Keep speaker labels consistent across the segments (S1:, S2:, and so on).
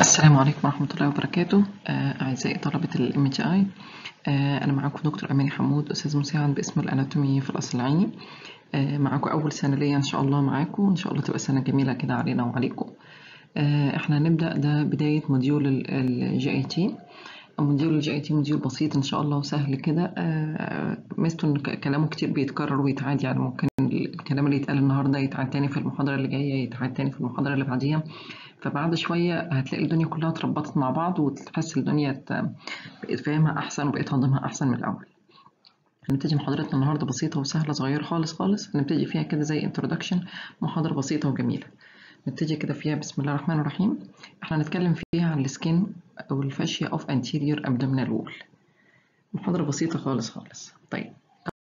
S1: السلام عليكم ورحمة الله وبركاته آه، أعزائي طلبة ال MTI آه، أنا معاكم دكتور أماني حمود أستاذ مساعد باسم الأناتومي في الأصل العيني آه، معاكم أول سنة ليا إن شاء الله معاكم إن شاء الله تبقى سنة جميلة كده علينا وعليكم آه، إحنا هنبدأ ده بداية موديول الجي اي تي موديول الجي اي تي موديول بسيط إن شاء الله وسهل كده آه، ميزته إن ك- كلامه كتير بيتكرر ويتعاد يعني ممكن الكلام اللي يتقال النهاردة يتعاد تاني في المحاضرة اللي جاية يتعاد تاني في المحاضرة اللي بعديها فبعد شوية هتلاقي الدنيا كلها اتربطت مع بعض وتحس الدنيا ت- بقيت فاهمها أحسن وبقيت هضمها أحسن من الأول. هنبتدي محاضرتنا النهاردة بسيطة وسهلة صغيرة خالص خالص هنبتدي فيها كده زي introduction محاضرة بسيطة وجميلة. نبتدي كده فيها بسم الله الرحمن الرحيم. احنا هنتكلم فيها عن السكين أو الفاشية of anterior abdominal wall. محاضرة بسيطة خالص خالص. طيب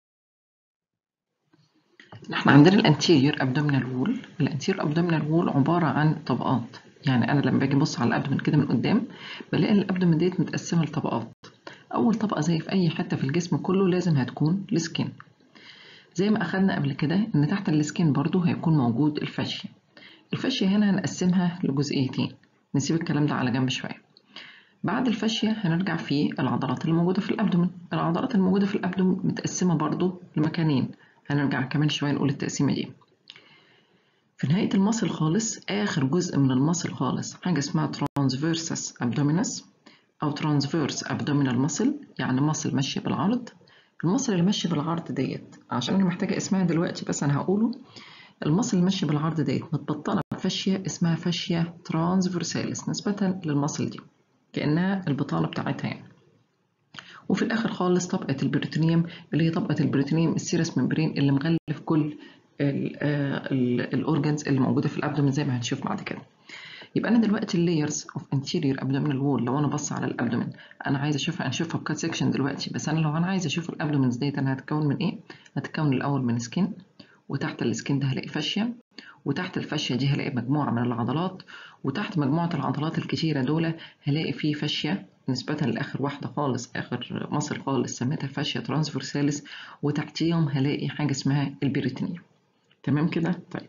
S1: احنا عندنا الانتيريور ابدومينال وول الانتيريور ابدومينال وول عباره عن طبقات يعني انا لما باجي ابص على الابدومين كده من قدام بلاقي الابدومين ديت متقسمه لطبقات اول طبقه زي في اي حته في الجسم كله لازم هتكون السكين زي ما اخدنا قبل كده ان تحت السكين برضو هيكون موجود الفاشيا الفاشيا هنا هنقسمها لجزئيتين نسيب الكلام ده على جنب شويه بعد الفاشيا هنرجع في العضلات اللي موجودة في الأبدومين العضلات الموجودة في الأبدومين متقسمة برضو لمكانين هنرجع كمان شوية نقول التقسيمة دي في نهاية المصل خالص آخر جزء من المصل خالص حاجة اسمها transversus abdominis أو transverse abdominal muscle يعني مصل ماشية بالعرض المصل اللي ماشية بالعرض ديت عشان أنا محتاجة اسمها دلوقتي بس أنا هقوله المصل اللي ماشية بالعرض ديت متبطنة بفاشية اسمها فاشية transversalis نسبة للمصل دي كأنها البطانة بتاعتها يعني وفي الآخر خالص طبقة البريتونيوم اللي هي طبقة البريتونيوم السيرس ممبرين اللي مغلف كل الأورجنز اللي موجودة في الأبدومين زي ما هنشوف بعد كده يبقى أنا دلوقتي اللايرز اوف anterior abdominal wall لو أنا بص على الأبدومين أنا عايزة أشوفها هنشوفها بكات سيكشن دلوقتي بس أنا لو أنا عايزة أشوف الأبدومينز ديت أنا هتكون من إيه؟ هتكون الأول من سكين وتحت السكين ده هلاقي فاشيا وتحت الفاشيا دي هلاقي مجموعة من العضلات وتحت مجموعة العضلات الكتيرة دول هلاقي فيه فاشيا نسبة لآخر واحدة خالص آخر مصل خالص سميتها فاشيا ترانسفورساليس وتحتيهم هلاقي حاجة اسمها البريتونيوم تمام كده؟ طيب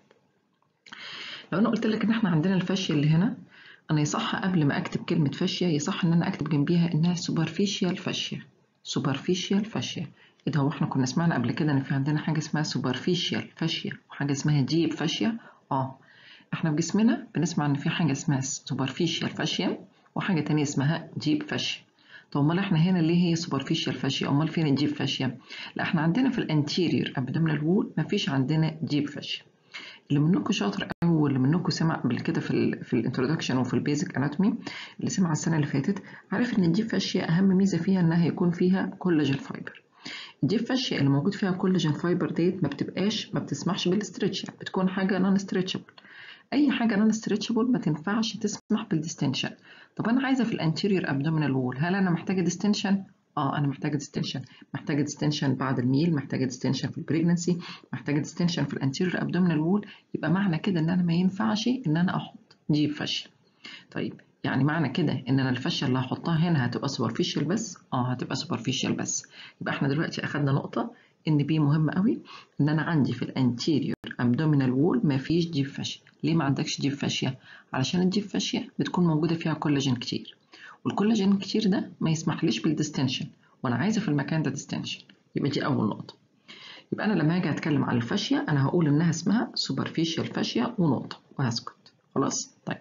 S1: لو أنا قلت لك إن إحنا عندنا الفاشيا اللي هنا أنا يصح قبل ما أكتب كلمة فاشيا يصح إن أنا أكتب جنبيها إنها سوبرفيشيال فاشيا سوبرفيشيال فاشيا ايه ده هو احنا كنا سمعنا قبل كده ان في عندنا حاجه اسمها سوبرفيشيال فاشيا وحاجه اسمها ديب فاشيا اه احنا في جسمنا بنسمع ان في حاجه اسمها سوبرفيشيال فاشيا وحاجه تانية اسمها ديب فاشيا طب امال احنا هنا ليه هي سوبرفيشيال فاشيا امال فين الديب فاشيا لا احنا عندنا في الانتيريور ابدومينال وول مفيش عندنا ديب فاشيا اللي منكم شاطر قوي واللي منكم سمع قبل كده في ال في الانترودكشن وفي البيزك اناتومي اللي سمع السنه اللي فاتت عارف ان الديب فاشيا اهم ميزه فيها انها يكون فيها كولاجين فايبر دي الفاشية اللي موجود فيها كولاجين فايبر ديت ما بتبقاش ما بتسمحش بالاسترتش يعني بتكون حاجة نون ستريتشبل أي حاجة نون ستريتشبل ما تنفعش تسمح بالديستنشن طب أنا عايزة في الانتيريور ابدومينال وول هل أنا محتاجة ديستنشن؟ اه انا محتاجه ديستنشن محتاجه ديستنشن بعد الميل محتاجه ديستنشن في البريجنسي محتاجه ديستنشن في الانتيريور ابدومينال وول يبقى معنى كده ان انا ما ينفعش ان انا احط ديب فاشيا طيب يعني معنى كده ان انا الفاشيه اللي هحطها هنا هتبقى سوبرفيشال بس اه هتبقى سوبرفيشال بس يبقى احنا دلوقتي اخدنا نقطه ان بي مهم قوي ان انا عندي في الانتيريور ابدومينال وول ما فيش ديب فاشيا ليه ما عندكش ديب فاشيا علشان الديب فاشيا بتكون موجوده فيها كولاجين كتير والكولاجين الكتير ده ما يسمحليش بالديستنشن وانا عايزه في المكان ده ديستنشن يبقى دي اول نقطه يبقى انا لما اجي اتكلم عن الفاشيا انا هقول انها اسمها سوبرفيشال فاشيا ونقطه وهسكت خلاص طيب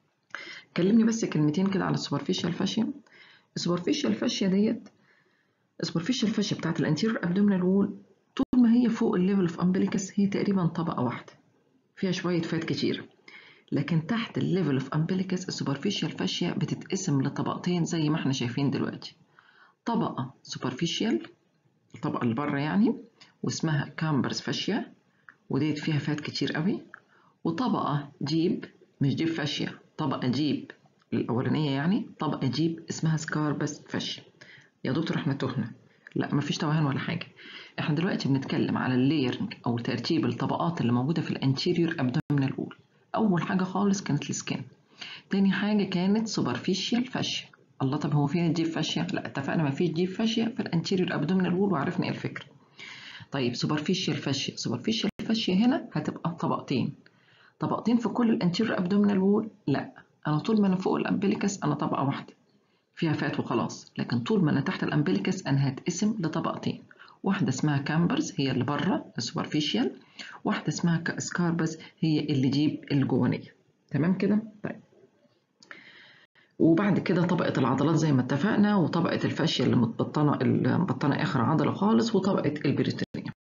S1: كلمني بس كلمتين كده على السوبرفيشال فاشيا السوبرفيشال فاشيا ديت السوبرفيشال فاشيا بتاعت الانتيريور ابدومينال وول طول ما هي فوق الليفل اوف امبليكس هي تقريبا طبقه واحده فيها شويه فات كتير لكن تحت الليفل اوف امبليكس السوبرفيشال فاشيا بتتقسم لطبقتين زي ما احنا شايفين دلوقتي طبقه سوبرفيشال الطبقه اللي بره يعني واسمها كامبرز فاشيا وديت فيها فات كتير قوي وطبقه جيب مش جيب فاشيا طبقة جيب الأولانية يعني طبقة جيب اسمها سكاربس فاشيا يا دكتور احنا تهنا لا مفيش توهان ولا حاجة احنا دلوقتي بنتكلم على اللايرنج أو ترتيب الطبقات اللي موجودة في الانتيريور ابدومينال وول أول حاجة خالص كانت السكين تاني حاجة كانت سوبرفيشيال فاشيا الله طب هو فين الديب فاشيا؟ لا اتفقنا مفيش ديب فاشيا في الانتيريور ابدومينال وول وعرفنا ايه الفكرة طيب سوبرفيشيال فاشيا سوبرفيشيال فاشيا هنا هتبقى طبقتين طبقتين في كل الانتيريور ابدومينال وول لا انا طول ما انا فوق الامبليكس انا طبقه واحده فيها فات وخلاص لكن طول ما انا تحت الامبليكس انا هتقسم لطبقتين واحده اسمها كامبرز هي اللي بره السوبرفيشال واحده اسمها سكاربس هي اللي جيب الجوانيه تمام كده طيب وبعد كده طبقة العضلات زي ما اتفقنا وطبقة الفاشية اللي متبطنة اللي مبطنة آخر عضلة خالص وطبقة البريتونيوم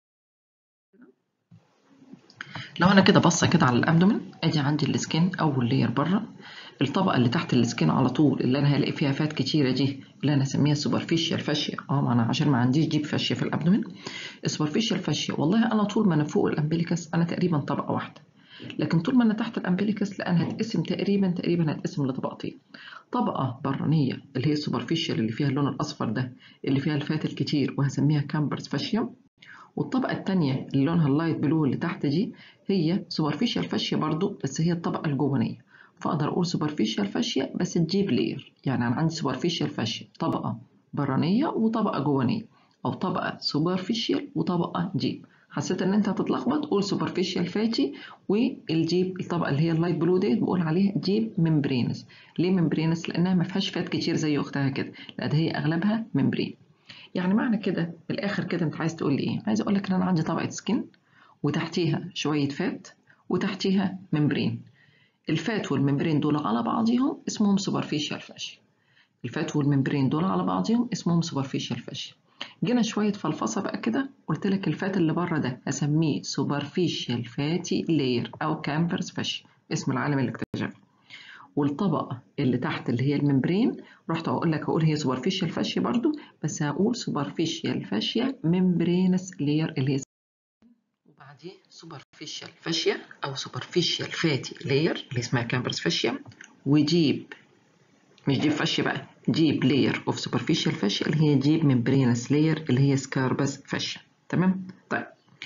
S1: لو أنا كده بصة كده على الأبدومين أدي عندي السكين أول لير بره الطبقة اللي تحت السكين على طول اللي أنا هلاقي فيها فات كتيرة دي اللي أنا هسميها سوبرفيشال فاشيا اه ما أنا عشان ما عنديش جيب فاشيا في الأبدومين السوبرفيشال فاشيا والله أنا طول ما أنا فوق الأمبليكس أنا تقريبا طبقة واحدة لكن طول ما انا تحت الامبليكس لا انا هتقسم تقريبا تقريبا هتقسم لطبقتين طبقه برانيه اللي هي السوبرفيشال اللي فيها اللون الاصفر ده اللي فيها الفات الكتير وهسميها كامبرز فاشيا والطبقه الثانيه اللي لونها اللايت بلو اللي تحت دي هي سوبرفيشال فاشيا برضو بس هي الطبقه الجوانيه فاقدر اقول سوبرفيشال فاشيا بس تجيب لير يعني انا عندي سوبرفيشال فاشيا طبقه برانيه وطبقه جوانيه او طبقه سوبرفيشال وطبقه جيب حسيت ان انت هتتلخبط قول سوبرفيشال فاتي والجيب الطبقه اللي هي اللايت بلو ديت بقول عليها جيب ممبرينس ليه ممبرينس لانها ما فيهاش فات كتير زي اختها كده لا ده هي اغلبها ممبرين يعني معنى كده في الاخر كده انت عايز تقول لي ايه عايز اقول لك ان انا عندي طبقه سكين وتحتيها شويه فات وتحتيها ممبرين الفات والممبرين دول على بعضهم اسمهم سوبرفيشال فاشيا الفات والممبرين دول على بعضهم اسمهم سوبرفيشال فاشيا جينا شوية فلفصة بقى كده قلت لك الفات اللي بره ده هسميه سوبرفيشال فاتي لاير أو كامبرز فاشي اسم العالم اللي اكتشفه والطبقة اللي تحت اللي هي الممبرين رحت أقول لك هقول هي سوبرفيشال فاشيا برضو بس هقول سوبرفيشال فاشيا ممبرينس لاير اللي هي وبعديه سوبرفيشال فاشيا أو سوبرفيشال فاتي لاير اللي اسمها كامبرز فاشيا وجيب مش جيب فاشيا بقى جيب لاير اوف سوبرفيشال فاشيا اللي هي جيب ممبرينس لاير اللي هي سكاربس فاشيا تمام طيب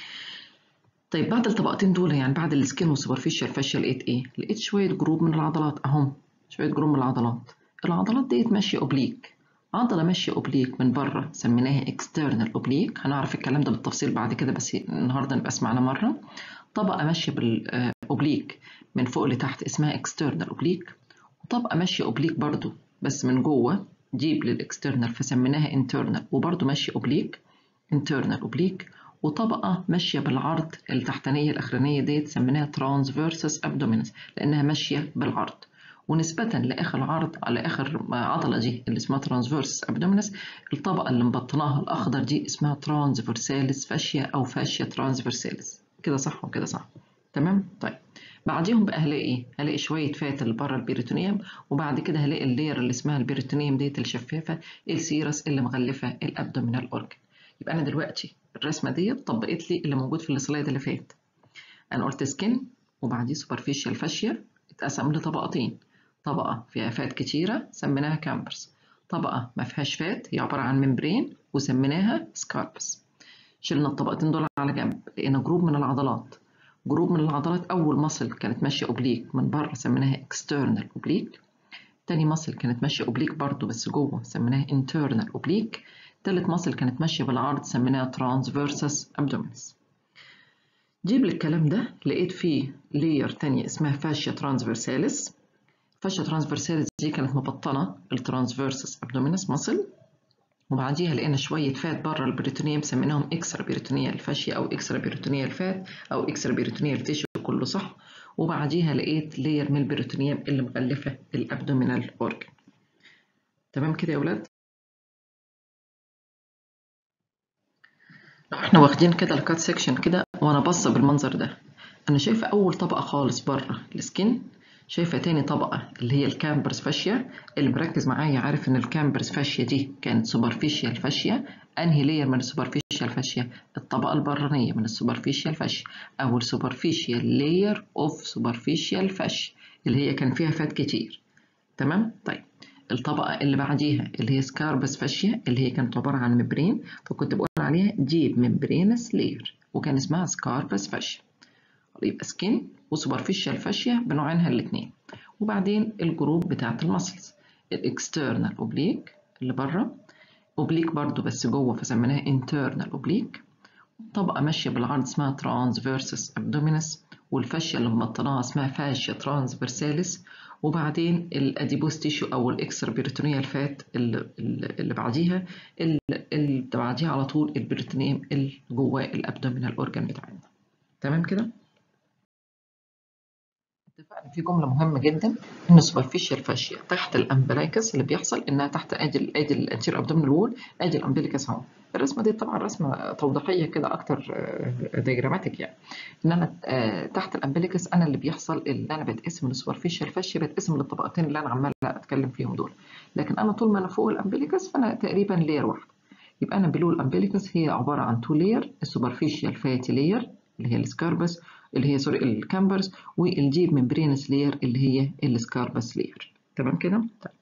S1: طيب بعد الطبقتين دول يعني بعد السكين والسوبرفيشال فاشيا لقيت ايه لقيت شويه جروب من العضلات اهم شويه جروب من العضلات العضلات ديت ماشيه اوبليك عضله ماشيه اوبليك من بره سميناها اكسترنال اوبليك هنعرف الكلام ده بالتفصيل بعد كده بس النهارده نبقى سمعنا مره طبقه ماشيه بالاوبليك من فوق لتحت اسمها اكسترنال اوبليك وطبقه ماشيه اوبليك برضو بس من جوه جيب للاكسترنال فسميناها internal وبرضه ماشيه اوبليك internal اوبليك وطبقه ماشيه بالعرض التحتانيه الاخرانيه ديت سميناها transversus abdominis لانها ماشيه بالعرض ونسبة لآخر عرض على آخر عضلة دي اللي اسمها transversus abdominis الطبقة اللي مبطناها الأخضر دي اسمها transversalis fascia أو fascia transversalis كده صح وكده صح تمام طيب بعديهم بقى هلاقي ايه؟ هلاقي شوية فات اللي بره البيريتونيوم وبعد كده هلاقي اللير اللي اسمها البيريتونيوم ديت الشفافة السيرس اللي مغلفة الابدومينال اورجن يبقى انا دلوقتي الرسمة ديت طبقت لي اللي موجود في السلايد اللي فات انا قلت سكين وبعديه سوبرفيشال فاشيا اتقسم لطبقتين طبقة فيها فات كتيرة سميناها كامبرز طبقة ما فيهاش فات هي عبارة عن ممبرين وسميناها سكاربس شلنا الطبقتين دول على جنب لقينا جروب من العضلات جروب من العضلات أول مصل كانت ماشية أوبليك من بره سميناها external أوبليك تاني مصل كانت ماشية أوبليك برضو بس جوه سميناها internal أوبليك تالت مصل كانت ماشية بالعرض سميناها transversus abdominis جيب الكلام ده لقيت فيه لاير تانية اسمها fascia transversalis fascia transversalis دي كانت مبطنة الترانسفيرسس abdominis مصل وبعديها لقينا شوية فات بره البريتونيوم سميناهم اكسترا بيريتونيال فاشيا أو اكسترا بيريتونيال فات أو اكسترا بيريتونيال تيشو كله صح وبعديها لقيت لاير من البريتونيوم اللي مغلفة الأبدومينال أورجن تمام كده يا ولاد؟ لو احنا واخدين كده الكات سيكشن كده وأنا باصة بالمنظر ده أنا شايفة أول طبقة خالص بره السكين شايفة تاني طبقة اللي هي الكامبرز فاشيا اللي مركز معايا عارف إن الكامبرز فاشيا دي كانت سوبرفيشال فاشيا أنهي لاير من السوبرفيشال فاشيا الطبقة البرانية من السوبرفيشال فاشيا أو السوبرفيشال لاير أوف سوبرفيشال فاشيا اللي هي كان فيها فات كتير تمام طيب الطبقة اللي بعديها اللي هي سكاربس فاشيا اللي هي كانت عبارة عن ممبرين فكنت بقول عليها جيب ممبرينس لاير وكان اسمها سكاربس فاشيا يبقى سكين وسوبرفيشال فاشيا بنوعينها الاثنين وبعدين الجروب بتاعت المسلز الاكسترنال اوبليك اللي بره اوبليك برضو بس جوه فسميناها internal اوبليك طبقة ماشية بالعرض اسمها transversus abdominis والفاشيا اللي مبطناها اسمها فاشيا ترانسفيرساليس وبعدين الاديبوس تيشو او الاكسترا بيريتونيال فات اللي, اللي بعديها اللي بعديها على طول البريتونيم اللي جواه الابدومينال اورجان بتاعنا تمام كده اتفقنا في جمله مهمه جدا ان السوبرفيشال فاشيا تحت الامبلايكس اللي بيحصل انها تحت ادي ادي الانتير ابدومينال وول ادي الامبليكس اهو الرسمه دي طبعا رسمه توضيحيه كده اكتر ديجراماتيك يعني ان انا تحت الامبليكس انا اللي بيحصل اللي انا بتقسم السوبرفيشال فاشيا بتقسم للطبقتين اللي انا عمال اتكلم فيهم دول لكن انا طول ما انا فوق الامبليكس فانا تقريبا لير واحده يبقى انا بلو الامبليكس هي عباره عن تو لير السوبرفيشال فاتي لير اللي هي السكاربس اللي هي سوري الكامبرز والجيب ممبرينس لير اللي هي السكاربس لير تمام كده طيب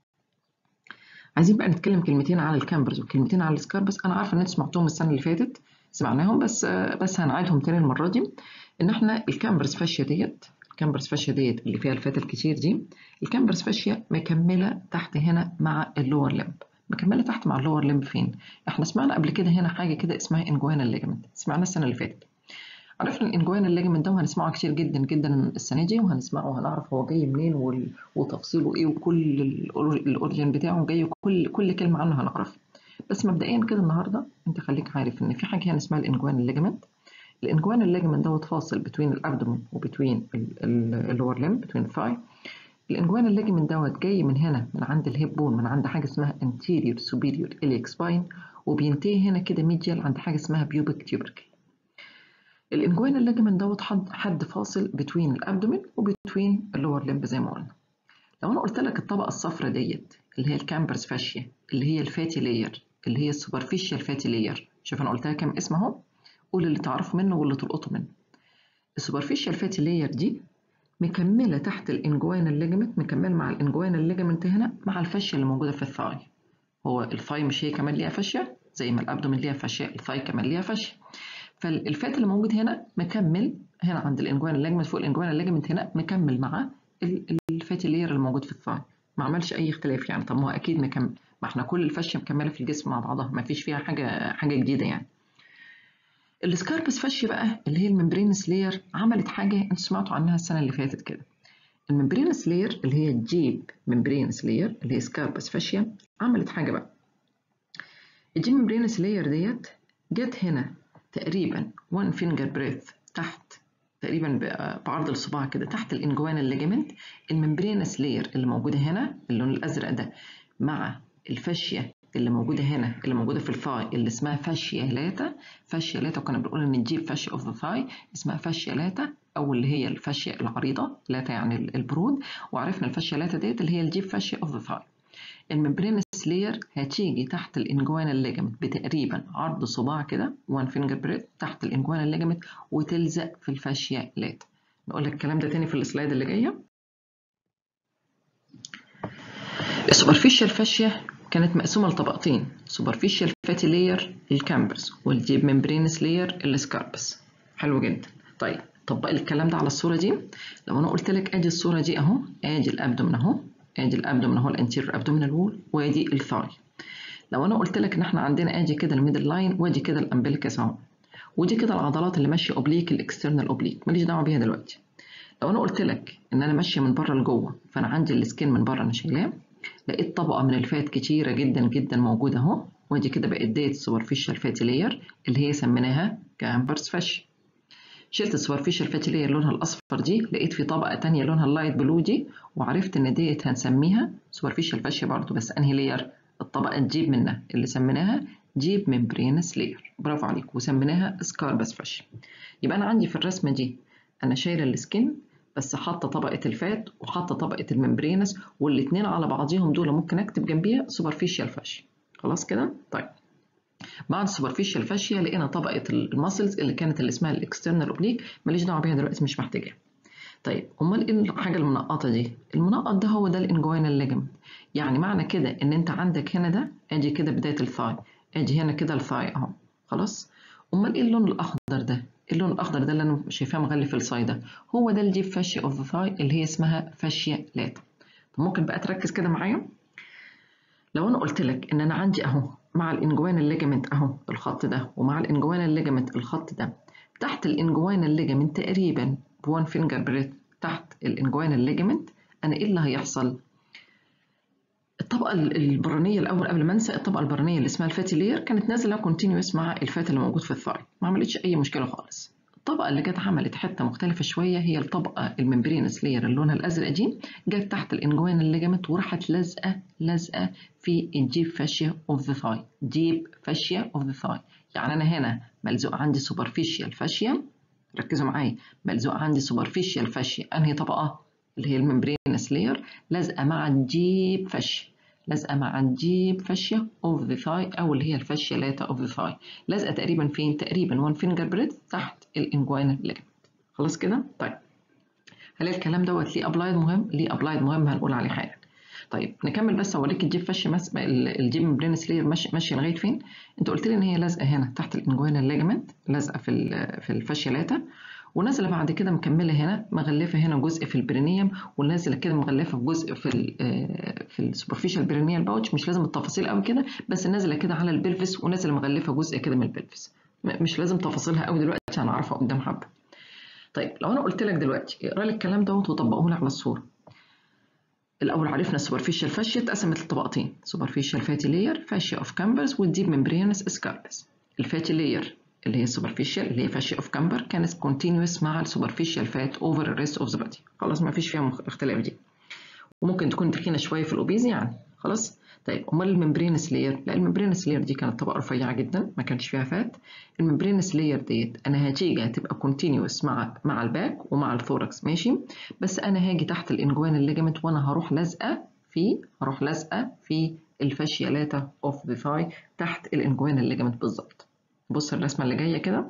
S1: عايزين بقى نتكلم كلمتين على الكامبرز وكلمتين على السكاربس انا عارفه ان انتوا سمعتوهم السنه اللي فاتت سمعناهم بس بس هنعيدهم تاني المره دي ان احنا الكامبرز فاشيا ديت الكامبرز فاشيا ديت اللي فيها الفات الكتير دي الكامبرز فاشيا مكمله تحت هنا مع اللور لمب مكمله تحت مع اللور لمب فين احنا سمعنا قبل كده هنا حاجه كده اسمها انجوانا ليجمنت سمعناها السنه اللي فاتت عرفنا الانجوانا الليجمنت ده وهنسمعه كتير جدا جدا السنه دي وهنسمعه وهنعرف هو جاي منين وتفصيله ايه وكل الاوريجين بتاعه جاي وكل كل كلمه عنه هنعرفها بس مبدئيا كده النهارده انت خليك عارف ان في حاجه هنا اسمها الانجوانا الليجمنت الانجوانا الليجمنت دوت فاصل بين الابدومن وبين اللور لمب بين الثاي الانجوانا الليجمنت دوت جاي من هنا من عند الهيب بون من عند حاجه اسمها anterior superior iliac spine وبينتهي هنا كده ميديال عند حاجه اسمها pubic tubercle الانجوين الليجمنت دوت حد حد فاصل بين الابدومين وبين اللور لمب زي ما قلنا لو انا قلت لك الطبقه الصفراء ديت اللي هي الكامبرز فاشيا اللي هي الفاتي لاير اللي هي السوبرفيشال فاتي لاير شوف انا قلتها كام اسم اهو قول اللي تعرفه منه واللي تلقطه منه السوبرفيشال فاتي لاير دي مكمله تحت الانجوين الليجمنت مكمل مع الانجوين الليجمنت هنا مع الفاشيا اللي موجوده في الثاي هو الثاي مش هي كمان ليها فاشيا زي ما الابدومين ليها فاشيا الثاي كمان ليها فاشيا فالفات اللي موجود هنا مكمل هنا عند الانجوان الليجمنت فوق الانجوان الليجمنت هنا مكمل مع الفاتي لير اللي موجود في الثاي ما عملش اي اختلاف يعني طب ما هو اكيد مكمل ما احنا كل الفاشيه مكمله في الجسم مع بعضها ما فيش فيها حاجه حاجه جديده يعني السكاربس فاشيه بقى اللي هي الممبرينس لير عملت حاجه انتوا سمعتوا عنها السنه اللي فاتت كده الممبرينس لير اللي هي الجيب ممبرينس لير اللي هي سكاربس فاشيه عملت حاجه بقى الجيب ممبرينس لير ديت جت هنا تقريبا 1 فينجر بريث تحت تقريبا بعرض الصباع كده تحت الانجوان الليجمنت الممبرينس لير اللي موجوده هنا اللون الازرق ده مع الفاشيه اللي موجوده هنا اللي موجوده في الثاي اللي اسمها فاشيا لاتا فاشيا لاتا وكنا بنقول ان الجيب فاشيا اوف ذا ثاي اسمها فاشيا لاتا او اللي هي الفاشيا العريضه لاتا يعني البرود وعرفنا الفاشيا لاتا ديت اللي هي الجيب فاشيا اوف ذا ثاي الممبرينس لير هتيجي تحت الانجوانا الليجمنت بتقريبا عرض صباع كده 1 فينجر بريد تحت الانجوانا الليجمنت وتلزق في الفاشيا لات نقول لك الكلام ده تاني في السلايد اللي جايه السوبرفيشال فاشيا كانت مقسومه لطبقتين سوبرفيشال فاتي لاير الكامبرز والديب ممبرينس لاير السكاربس حلو جدا طيب طبق الكلام ده على الصوره دي لو انا قلت لك ادي الصوره دي اهو ادي الابدومن اهو ادي الابدومن اهو الانتيريور ابدومينال وول وادي الثاي لو انا قلت لك ان احنا عندنا ادي كده الميدل لاين وادي كده الامبليكس اهو ودي كده العضلات اللي ماشيه اوبليك الاكسترنال اوبليك ماليش دعوه بيها دلوقتي لو انا قلت لك ان انا ماشيه من بره لجوه فانا عندي السكين من بره انا شايلاه لقيت طبقه من الفات كتيره جدا جدا موجوده اهو وادي كده بقت ديت سوبرفيشال فاتي لاير اللي هي سميناها كامبرز فاشي شلت السوبرفيشال فاتي لاير لونها الاصفر دي لقيت في طبقه تانية لونها اللايت بلو دي وعرفت ان ديت هنسميها سوبرفيشال فاشيا برضو بس انهي لاير الطبقه الجيب منها اللي سميناها جيب ممبرينس لاير برافو عليك وسميناها سكاربس فاشيا يبقى انا عندي في الرسمه دي انا شايله السكين بس حاطه طبقه الفات وحاطه طبقه الممبرينس والاثنين على بعضيهم دول ممكن اكتب جنبيها سوبرفيشال فاشيا خلاص كده طيب بعد السوبرفيشال فاشيا لقينا طبقه الماسلز اللي كانت اللي اسمها الاكسترنال اوبليك ماليش دعوه بيها دلوقتي مش محتاجاها طيب امال ايه الحاجه المنقطه دي المنقط ده هو ده الانجوينال ليجمنت يعني معنى كده ان انت عندك هنا ده ادي كده بدايه الثاي ادي هنا كده الثاي اهو خلاص امال ايه اللون الاخضر ده اللون الاخضر ده اللي انا شايفاه مغلف الثاي ده هو ده الجيب فاشيا اوف ذا ثاي اللي هي اسمها فاشيا لاتا طب ممكن بقى تركز كده معايا لو انا قلت لك ان انا عندي اهو مع الانجوان الليجمنت اهو الخط ده ومع الانجوان الليجمنت الخط ده تحت الانجوان الليجمنت تقريبا بوان فينجر بريث تحت الانجوينال ليجمنت انا ايه اللي هيحصل الطبقه البرانيه الاول قبل ما انسى الطبقه البرانيه اللي اسمها الفاتي لير كانت نازله كونتينيوس مع الفات اللي موجود في الثاي ما عملتش اي مشكله خالص الطبقه اللي جت عملت حته مختلفه شويه هي الطبقه الممبرينس لير اللي لونها الازرق دي جت تحت الانجوينال ليجمنت وراحت لازقه لازقه في الجيب فاشيا اوف ذا ثاي ديب فاشيا اوف ذا ثاي يعني انا هنا ملزوق عندي سوبرفيشال فاشيا ركزوا معايا ملزوق عندي سوبرفيشال فاشيا انهي طبقه اللي هي الممبرينس لير لازقه مع الديب فاشيا لازقه مع الديب فاشيا اوف ذا ثاي او اللي هي الفاشيا لاتا اوف ذا ثاي لازقه تقريبا فين تقريبا 1 فينجر بريد تحت الانجوينال ليجمنت خلاص كده طيب هل الكلام دوت ليه ابلايد مهم ليه ابلايد مهم هنقول عليه حالا طيب نكمل بس اوريك الجيب فاشيا مس... الجيب ممبرينس لير ماشي ماشيه لغايه فين انت قلت لي ان هي لازقه هنا تحت الانجوينال ليجمنت لازقه في ال... في الفاشيا لاتا ونازله بعد كده مكمله هنا مغلفه هنا جزء في البرينيوم ونازله كده مغلفه في جزء في ال في السوبرفيشال برينيال باوتش مش لازم التفاصيل قوي كده بس نازله كده على البلفس ونازله مغلفه جزء كده من البلفس مش لازم تفاصيلها قوي دلوقتي هنعرفها قدام حبه طيب لو انا قلت لك دلوقتي اقرا لي الكلام دوت وطبقه لي على الصوره الاول عرفنا السوبرفيشال فاشيا اتقسمت لطبقتين سوبرفيشال فاتي لاير فاشيا اوف كامبرز والديب ممبرينس اسكاربس الفاتي لاير اللي هي السوبرفيشال اللي هي فاشيا اوف كامبر كانت كونتينوس مع السوبرفيشال فات اوفر الريست اوف ذا بادي خلاص ما فيش فيها اختلاف دي وممكن تكون تخينه شويه في الاوبيز يعني خلاص طيب امال الممبرينس لاير لا الممبرينس لاير دي كانت طبقه رفيعه جدا ما كانش فيها فات الممبرينس لاير ديت انا هتيجي هتبقى كونتينوس مع مع الباك ومع الثوركس ماشي بس انا هاجي تحت الانجوان الليجمنت وانا هروح لازقه في هروح لازقه في الفاشيا لاتا اوف ذا ثاي تحت الانجوان الليجمنت بالظبط بص الرسمة اللي جاية كده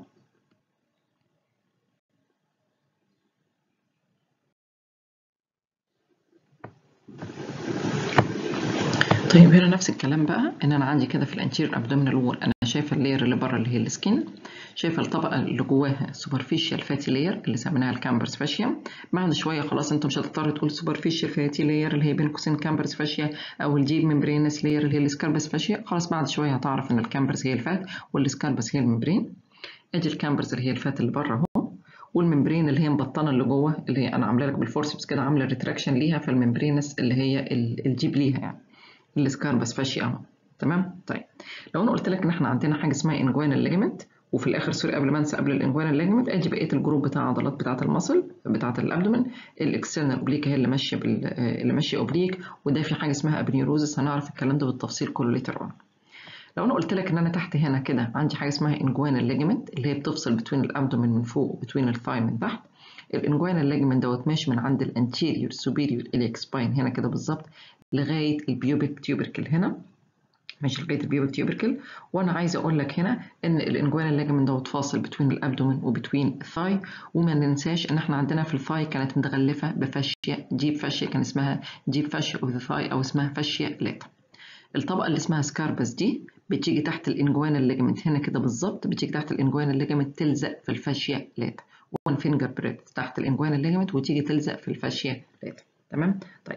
S1: طيب هنا نفس الكلام بقى ان انا عندي كده في الانتيريور ابدومينال وول انا شايفه اللاير اللي بره اللي هي السكين شايفه الطبقه اللي جواها سوبرفيشال فاتي لاير اللي سميناها الكامبرز فاشيا بعد شويه خلاص انت مش هتضطر تقول سوبرفيشال فاتي لاير اللي هي بين قوسين كامبرز فاشيا او الجيب ممبرينس لاير اللي هي السكاربس فاشيا خلاص بعد شويه هتعرف ان الكامبرز هي الفات والسكاربس هي الممبرين ادي الكامبرز اللي هي الفات اللي بره اهو والممبرين اللي هي مبطنه اللي جوه اللي هي انا عامله لك بالفورسبس كده عامله ريتراكشن ليها فالممبرينس اللي هي الجيب ليها يعني السكاربس فاشيا اهو تمام طيب لو انا قلت لك ان احنا عندنا حاجه اسمها انجوينال ليجمنت وفي الاخر سوري قبل ما انسى قبل الانجوينال ليجمنت ادي بقيه الجروب بتاع العضلات بتاعه المصل بتاعه الابدومن الاكسترنال اوبليك هي اللي ماشيه بال... اللي ماشيه اوبليك وده في حاجه اسمها ابنيوروزس هنعرف الكلام ده بالتفصيل كله ليتر اون لو انا قلت لك ان انا تحت هنا كده عندي حاجه اسمها انجوينال ليجمنت اللي هي بتفصل بين الابدومن من فوق وبين الثاي من تحت الانجوينال ليجمنت دوت ماشي من عند الانتيريور سوبيريور اليك سباين هنا كده بالظبط لغايه البيوبيك تيوبركل هنا ماشي لغايه البيوبيك تيوبركل وانا عايزه اقول لك هنا ان الانجوينال ليجمنت دوت فاصل بين الابدومن وبين الثاي وما ننساش ان احنا عندنا في الثاي كانت متغلفه بفاشيا ديب فاشيا كان اسمها ديب فاشيا اوف ذا ثاي او اسمها فاشيا لاتا الطبقه اللي اسمها سكاربس دي بتيجي تحت الانجوينال ليجمنت هنا كده بالظبط بتيجي تحت الانجوينال ليجمنت تلزق في الفاشيا لاتا وان فينجر بريد تحت الانجوينال ليجمنت وتيجي تلزق في الفاشيا لاتا تمام طيب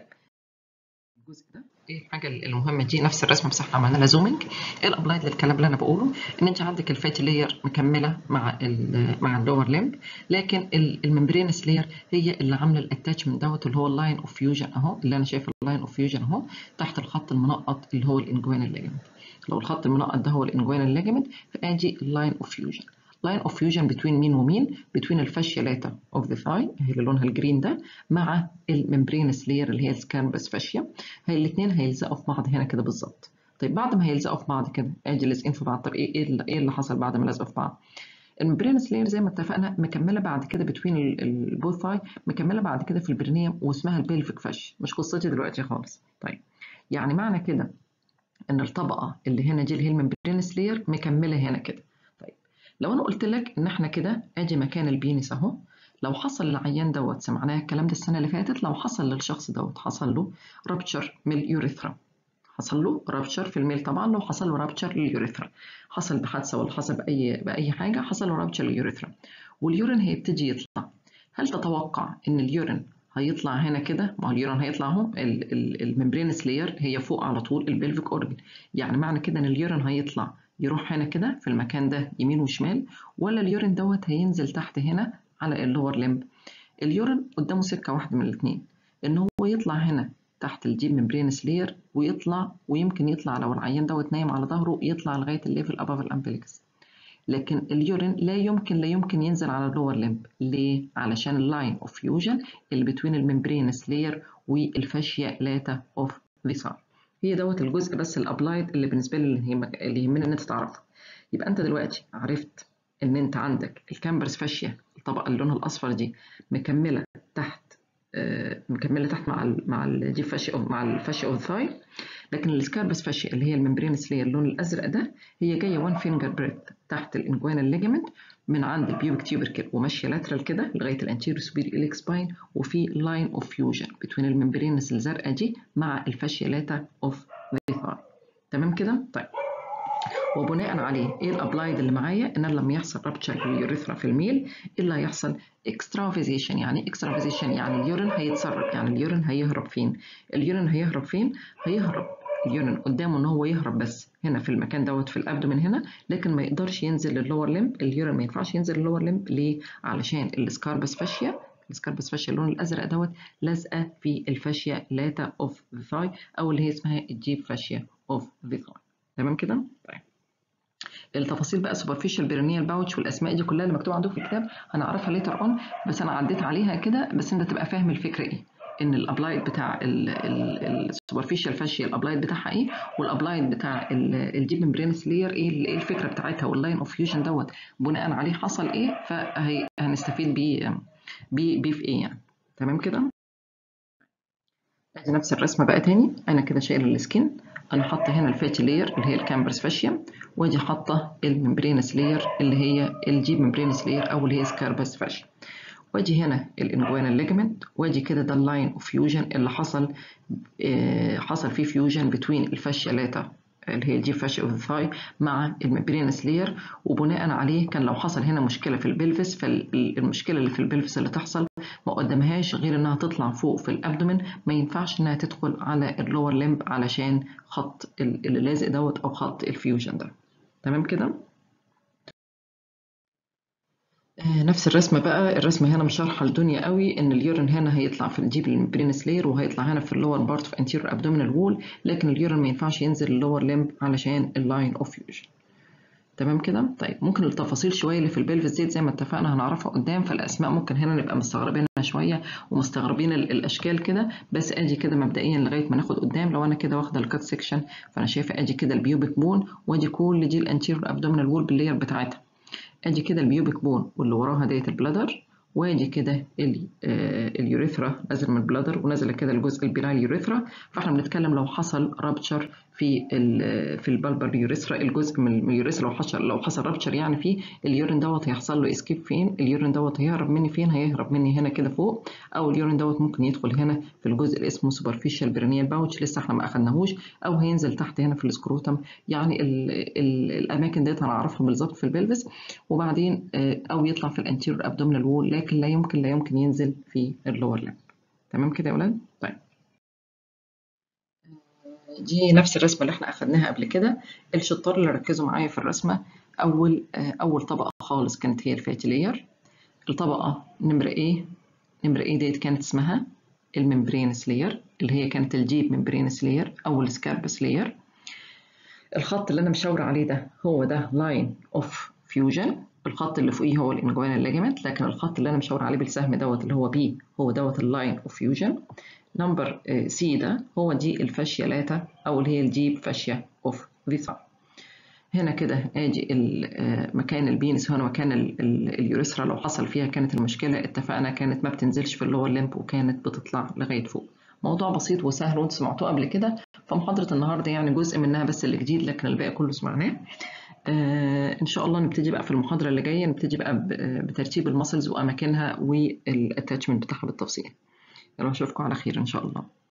S1: الجزء ده ايه الحاجه المهمه دي نفس الرسمه بس احنا عملنا لها زومنج ايه الابلايد للكلام اللي انا بقوله ان انت عندك الفاتي لاير مكمله مع ال مع اللور ليمب لكن الممبرينس لاير هي اللي عامله الاتاتشمنت دوت اللي هو اللاين اوف فيوجن اهو اللي انا شايف اللاين اوف فيوجن اهو تحت الخط المنقط اللي هو الانجوينال ليجمنت لو الخط المنقط ده هو الانجوينال ليجمنت فادي اللاين اوف فيوجن لاين اوف فيوجن بتوين مين ومين بتوين الفاشيا لاتا اوف ذا ثاي هي اللي لونها الجرين ده مع الممبرينس لاير اللي هي السكاربس فاشيا هي الاثنين هيلزقوا في بعض هنا كده بالظبط طيب بعد ما هيلزقوا في بعض كده ادي لازقين في بعض طب ايه ايه اللي, إيه اللي حصل بعد ما لزقوا في بعض الممبرينس لاير زي ما اتفقنا مكمله بعد كده بتوين البوث ثاي مكمله بعد كده في البرينيوم واسمها البيلفيك فاش مش قصتي دلوقتي خالص طيب يعني معنى كده ان الطبقه اللي هنا دي اللي هي الممبرينس لاير مكمله هنا كده لو انا قلت لك ان احنا كده ادي مكان البينس اهو لو حصل للعيان دوت سمعناه الكلام ده السنه اللي فاتت لو حصل للشخص دوت حصل له رابتشر من اليوريثرا حصل له رابتشر في الميل طبعا لو حصل له رابتشر لليوريثرا حصل بحادثه ولا حصل باي باي حاجه حصل له رابتشر لليوريثرا واليورين هيبتدي يطلع هل تتوقع ان اليورين هيطلع هنا كده ما هو اليورين هيطلع اهو الممبرينس لاير هي فوق على طول البلفيك اورجن يعني معنى كده ان اليورين هيطلع يروح هنا كده في المكان ده يمين وشمال ولا اليورين دوت هينزل تحت هنا على اللور لمب اليورين قدامه سكه واحده من الاثنين ان هو يطلع هنا تحت الجيب ممبرينس لير ويطلع ويمكن يطلع لو العيان دوت نايم على ظهره يطلع لغايه الليفل اباف الامبليكس لكن اليورين لا يمكن لا يمكن ينزل على اللور لمب ليه علشان اللاين اوف فيوجن اللي بتوين الممبرينس لير والفاشيا لاتا اوف فيسار هي دوت الجزء بس الابلايد اللي بالنسبه لي اللي يهمنا ان انت تعرفه يبقى انت دلوقتي عرفت ان انت عندك الكامبرس فاشيا الطبقه اللي لونها الاصفر دي مكمله تحت آه مكمله تحت مع ال مع الجيب فاشيا مع الفاشيا اوف ثاي لكن السكاربس فاشيا اللي هي الممبرينس لير اللون الازرق ده هي جايه 1 فينجر بريث تحت الانجوانال ليجمنت من عند البيوبك تيوبركل وماشيه لاترال كده لغايه الانتيريور سوبير اليك سباين وفي لاين اوف فيوجن بين الممبرينس الزرقاء دي مع الفاشيا لاتا اوف ذا ثاي تمام كده طيب وبناء عليه ايه الابلايد اللي معايا ان لما يحصل رابتشر لليوريثرا في الميل ايه اللي هيحصل اكسترافيزيشن يعني اكسترافيزيشن يعني اليورين هيتسرب يعني اليورين هيهرب فين اليورين هيهرب فين هيهرب اليورين قدامه ان هو يهرب بس هنا في المكان دوت في الابدومين هنا لكن ما يقدرش ينزل للور لمب اليورين ما ينفعش ينزل للور لمب ليه علشان السكاربس فاشيا السكاربس فاشيا اللون الازرق دوت لازقه في الفاشيا لاتا اوف ذا ثاي او اللي هي اسمها الجيب فاشيا اوف ذا ثاي تمام كده طيب التفاصيل بقى سوبرفيشال بيرنيال باوتش والاسماء دي كلها اللي مكتوبه عندكم في الكتاب هنعرفها ليتر اون بس انا عديت عليها كده بس انت تبقى فاهم الفكره ايه ان الابلايد بتاع السوبرفيشال فاشيا الابلايد بتاعها ايه والابلايد بتاع الجيب ممبرينس لير ايه ايه الفكره بتاعتها واللاين اوف فيوجن دوت بناء عليه حصل ايه فهنستفيد بيه بيه بيه في ايه يعني تمام كده ادي نفس الرسمه بقى تاني انا كده شايل السكين انا حاطه هنا الفاتي لاير اللي هي الكامبرس فاشيا واجي حاطه الممبرينس لاير اللي هي الجيب ممبرينس لاير او اللي هي سكاربس فاشيا واجي هنا الانجوانال ليجمنت واجي كده ده اللاين اوف فيوجن اللي حصل آه حصل فيه فيوجن بين الفاشيا لاتا اللي هي الجيب فاشيا اوف ذا ثاي مع الممبرينس لير وبناء عليه كان لو حصل هنا مشكله في البلفس فالمشكله اللي في البلفس اللي تحصل ما قدامهاش غير انها تطلع فوق في الابدومين ما ينفعش انها تدخل على اللور لمب علشان خط اللي لازق دوت او خط الفيوجن ده تمام كده نفس الرسمة بقى الرسمة هنا مش شارحة الدنيا قوي ان اليورين هنا هيطلع في الجيب المبرينس لير وهيطلع هنا في اللور بارت في انتيريور ابدومينال وول لكن اليورين ما ينفعش ينزل اللور لمب علشان اللاين اوف فيوجن تمام كده طيب ممكن التفاصيل شويه اللي في البلفس ديت زي ما اتفقنا هنعرفها قدام فالاسماء ممكن هنا نبقى مستغربينها شويه ومستغربين الاشكال كده بس ادي كده مبدئيا لغايه ما ناخد قدام لو انا كده واخده الكات سيكشن فانا شايفه ادي كده البيوبك بون وادي كل دي الانتيريور ابدومينال وول باللير بتاعتها ادي كده البيوبك بون واللي وراها ديت البلادر وادي كده اليوريثرا نازل من البلادر ونازل كده الجزء البيرال يوريثرا فاحنا بنتكلم لو حصل رابتشر في ال في البلبر يوريثرا الجزء من اليوريثرا لو حصل لو حصل رابتشر يعني فيه اليورين دوت هيحصل له اسكيب فين اليورين دوت هيهرب مني فين هيهرب مني هنا كده فوق او اليورين دوت ممكن يدخل هنا في الجزء اللي اسمه سوبرفيشال برينيال باوتش لسه احنا ما اخدناهوش او هينزل تحت هنا في السكروتم يعني ال ال الاماكن ديت هنعرفها بالظبط في البلفس وبعدين او يطلع في الانتيريور ابدومينال وول لكن لا يمكن لا يمكن ينزل في اللور لمب تمام كده يا ولاد طيب دي نفس الرسمه اللي احنا اخدناها قبل كده الشطار اللي ركزوا معايا في الرسمه اول اول طبقه خالص كانت هي الفاتي لاير الطبقه نمره ايه نمره ايه ديت كانت اسمها الممبرينس لاير اللي هي كانت الجيب ممبرينس لاير او السكاربس لاير الخط اللي انا مشاور عليه ده هو ده لاين اوف فيوجن الخط اللي فوقيه هو الانجوانال ليجمنت لكن الخط اللي انا مشاور عليه بالسهم دوت اللي هو بي هو دوت اللاين اوف فيوجن نمبر سي ده هو دي الفاشيا لاتا او اللي هي الجيب فاشيا اوف فيسا هنا كده ادي مكان البينس هنا مكان اليوريثرا لو حصل فيها كانت المشكله اتفقنا كانت ما بتنزلش في اللور لمب وكانت بتطلع لغايه فوق موضوع بسيط وسهل وانتم سمعتوه قبل كده فمحاضره النهارده يعني جزء منها بس اللي جديد لكن الباقي كله سمعناه آه ان شاء الله نبتدي بقى في المحاضره اللي جايه نبتدي بقى بترتيب المسلز واماكنها والاتاتشمنت بتاعها بالتفصيل يلا اشوفكم على خير ان شاء الله